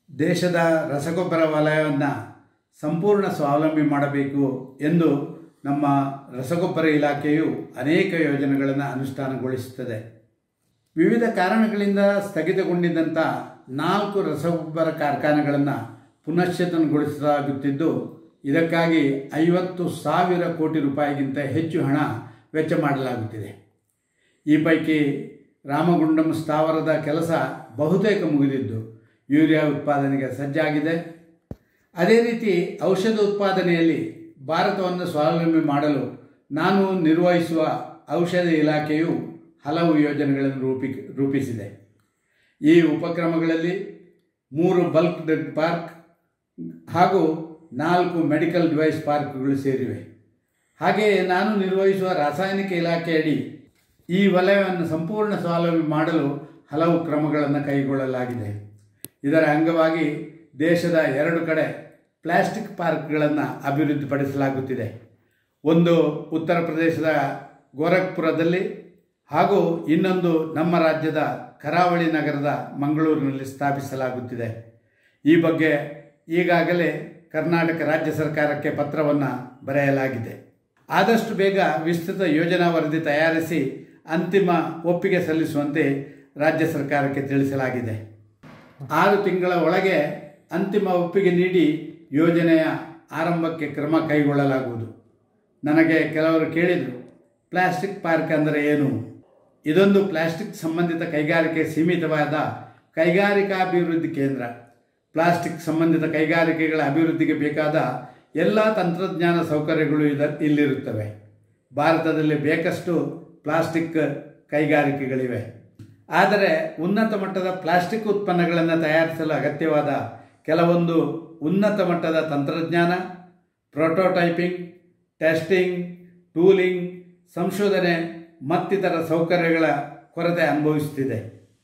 ದೇಶದ ರಸಗೊಬ್ಬರ ವಲಯವನ್ನು ಸಂಪೂರ್ಣ ಸ್ವಾವಲಂಬಿ ಮಾಡಬೇಕು ಎಂದು ನಮ್ಮ ರಸಗೊಬ್ಬರ ಇಲಾಖೆಯು ಅನೇಕ ಯೋಜನೆಗಳನ್ನು ಅನುಷ್ಠಾನಗೊಳಿಸುತ್ತದೆ ವಿವಿಧ ಕಾರಣಗಳಿಂದ ಸ್ಥಗಿತಗೊಂಡಿದ್ದಂಥ ನಾಲ್ಕು ರಸಗೊಬ್ಬರ ಕಾರ್ಖಾನೆಗಳನ್ನು ಪುನಶ್ಚೇತನಗೊಳಿಸಲಾಗುತ್ತಿದ್ದು ಇದಕ್ಕಾಗಿ ಐವತ್ತು ಸಾವಿರ ಕೋಟಿ ರೂಪಾಯಿಗಿಂತ ಹೆಚ್ಚು ಹಣ ವೆಚ್ಚ ಮಾಡಲಾಗುತ್ತಿದೆ ಈ ಪೈಕಿ ರಾಮಗುಂಡಂ ಸ್ಥಾವರದ ಕೆಲಸ ಬಹುತೇಕ ಮುಗಿದಿದ್ದು ಯೂರಿಯಾ ಉತ್ಪಾದನೆಗೆ ಸಜ್ಜಾಗಿದೆ ಅದೇ ರೀತಿ ಔಷಧ ಉತ್ಪಾದನೆಯಲ್ಲಿ ಭಾರತವನ್ನು ಸ್ವಾವಲಂಬಿ ಮಾಡಲು ನಾನು ನಿರ್ವಹಿಸುವ ಔಷಧ ಇಲಾಖೆಯು ಹಲವು ಯೋಜನೆಗಳನ್ನು ರೂಪಿ ರೂಪಿಸಿದೆ ಈ ಉಪಕ್ರಮಗಳಲ್ಲಿ ಮೂರು ಬಲ್ಕ್ ಡ್ರಗ್ ಪಾರ್ಕ್ ಹಾಗೂ ನಾಲ್ಕು ಮೆಡಿಕಲ್ ಡಿವೈಸ್ ಪಾರ್ಕ್ಗಳು ಸೇರಿವೆ ಹಾಗೆಯೇ ನಾನು ನಿರ್ವಹಿಸುವ ರಾಸಾಯನಿಕ ಇಲಾಖೆಯಡಿ ಈ ವಲಯವನ್ನು ಸಂಪೂರ್ಣ ಸ್ವಾವಲಂಬಿ ಮಾಡಲು ಹಲವು ಕ್ರಮಗಳನ್ನು ಕೈಗೊಳ್ಳಲಾಗಿದೆ ಇದರ ಅಂಗವಾಗಿ ದೇಶದ ಎರಡು ಕಡೆ ಪ್ಲಾಸ್ಟಿಕ್ ಪಾರ್ಕ್ಗಳನ್ನು ಅಭಿವೃದ್ಧಿಪಡಿಸಲಾಗುತ್ತಿದೆ ಒಂದು ಉತ್ತರ ಪ್ರದೇಶದ ಗೋರಖ್ಪುರದಲ್ಲಿ ಹಾಗೂ ಇನ್ನೊಂದು ನಮ್ಮ ರಾಜ್ಯದ ಕರಾವಳಿ ನಗರದ ಮಂಗಳೂರಿನಲ್ಲಿ ಸ್ಥಾಪಿಸಲಾಗುತ್ತಿದೆ ಈ ಬಗ್ಗೆ ಈಗಾಗಲೇ ಕರ್ನಾಟಕ ರಾಜ್ಯ ಸರ್ಕಾರಕ್ಕೆ ಪತ್ರವನ್ನು ಬರೆಯಲಾಗಿದೆ ಆದಷ್ಟು ಬೇಗ ವಿಸ್ತೃತ ಯೋಜನಾ ವರದಿ ತಯಾರಿಸಿ ಅಂತಿಮ ಒಪ್ಪಿಗೆ ಸಲ್ಲಿಸುವಂತೆ ರಾಜ್ಯ ಸರ್ಕಾರಕ್ಕೆ ತಿಳಿಸಲಾಗಿದೆ ಆರು ತಿಂಗಳ ಒಳಗೆ ಅಂತಿಮ ಒಪ್ಪಿಗೆ ನೀಡಿ ಯೋಜನೆಯ ಆರಂಭಕ್ಕೆ ಕ್ರಮ ಕೈಗೊಳ್ಳಲಾಗುವುದು ನನಗೆ ಕೆಲವರು ಕೇಳಿದರು ಪ್ಲಾಸ್ಟಿಕ್ ಪಾರ್ಕ್ ಅಂದರೆ ಏನು ಇದೊಂದು ಪ್ಲಾಸ್ಟಿಕ್ ಸಂಬಂಧಿತ ಕೈಗಾರಿಕೆ ಸೀಮಿತವಾದ ಕೈಗಾರಿಕಾಭಿವೃದ್ಧಿ ಕೇಂದ್ರ ಪ್ಲಾಸ್ಟಿಕ್ ಸಂಬಂಧಿತ ಕೈಗಾರಿಕೆಗಳ ಅಭಿವೃದ್ಧಿಗೆ ಬೇಕಾದ ಎಲ್ಲ ತಂತ್ರಜ್ಞಾನ ಸೌಕರ್ಯಗಳು ಇದ ಇಲ್ಲಿರುತ್ತವೆ ಭಾರತದಲ್ಲಿ ಬೇಕಷ್ಟು ಪ್ಲಾಸ್ಟಿಕ್ ಕೈಗಾರಿಕೆಗಳಿವೆ ಆದರೆ ಉನ್ನತ ಮಟ್ಟದ ಪ್ಲಾಸ್ಟಿಕ್ ಉತ್ಪನ್ನಗಳನ್ನು ತಯಾರಿಸಲು ಅಗತ್ಯವಾದ ಕೆಲವೊಂದು ಉನ್ನತ ಮಟ್ಟದ ತಂತ್ರಜ್ಞಾನ ಪ್ರೋಟೋಟೈಪಿಂಗ್ ಟೆಸ್ಟಿಂಗ್ ಟೂಲಿಂಗ್ ಸಂಶೋಧನೆ ಮತ್ತಿತರ ಸೌಕರ್ಯಗಳ ಕೊರತೆ ಅನುಭವಿಸುತ್ತಿದೆ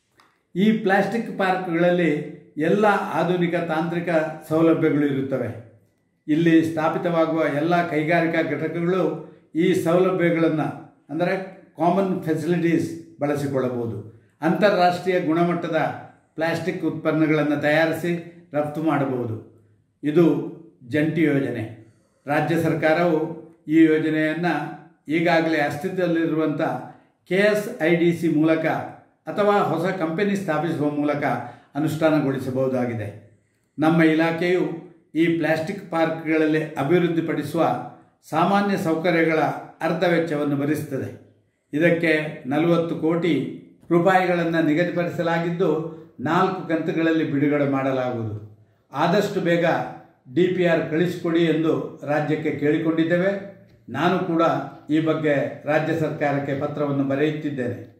ಈ ಪ್ಲಾಸ್ಟಿಕ್ ಪಾರ್ಕ್ಗಳಲ್ಲಿ ಎಲ್ಲ ಆಧುನಿಕ ತಾಂತ್ರಿಕ ಸೌಲಭ್ಯಗಳು ಇರುತ್ತವೆ ಇಲ್ಲಿ ಸ್ಥಾಪಿತವಾಗುವ ಎಲ್ಲ ಕೈಗಾರಿಕಾ ಘಟಕಗಳು ಈ ಸೌಲಭ್ಯಗಳನ್ನು ಅಂದರೆ ಕಾಮನ್ ಫೆಸಿಲಿಟೀಸ್ ಬಳಸಿಕೊಳ್ಳಬಹುದು ಅಂತಾರಾಷ್ಟ್ರೀಯ ಗುಣಮಟ್ಟದ ಪ್ಲಾಸ್ಟಿಕ್ ಉತ್ಪನ್ನಗಳನ್ನು ತಯಾರಿಸಿ ರಫ್ತು ಮಾಡಬಹುದು ಇದು ಜಂಟಿ ಯೋಜನೆ ರಾಜ್ಯ ಸರ್ಕಾರವು ಈ ಯೋಜನೆಯನ್ನು ಈಗಾಗಲೇ ಅಸ್ತಿತ್ವದಲ್ಲಿರುವಂಥ K S I D C ಮೂಲಕ ಅಥವಾ ಹೊಸ ಕಂಪನಿ ಸ್ಥಾಪಿಸುವ ಮೂಲಕ ಅನುಷ್ಠಾನಗೊಳಿಸಬಹುದಾಗಿದೆ ನಮ್ಮ ಇಲಾಖೆಯು ಈ ಪ್ಲಾಸ್ಟಿಕ್ ಪಾರ್ಕ್ಗಳಲ್ಲಿ ಅಭಿವೃದ್ಧಿಪಡಿಸುವ ಸಾಮಾನ್ಯ ಸೌಕರ್ಯಗಳ ಅರ್ಧ ವೆಚ್ಚವನ್ನು ಭರಿಸುತ್ತದೆ ಇದಕ್ಕೆ ನಲವತ್ತು ಕೋಟಿ ರೂಪಾಯಿಗಳನ್ನು ನಿಗದಿಪಡಿಸಲಾಗಿದ್ದು ನಾಲ್ಕು ಕಂತುಗಳಲ್ಲಿ ಬಿಡುಗಡೆ ಮಾಡಲಾಗುವುದು ಆದಷ್ಟು ಬೇಗ ಡಿ ಪಿ ಆರ್ ಕಳಿಸಿಕೊಡಿ ಎಂದು ರಾಜ್ಯಕ್ಕೆ ಕೇಳಿಕೊಂಡಿದ್ದೇವೆ ನಾನು ಕೂಡ ಈ ಬಗ್ಗೆ ರಾಜ್ಯ ಸರ್ಕಾರಕ್ಕೆ ಪತ್ರವನ್ನು ಬರೆಯುತ್ತಿದ್ದೇನೆ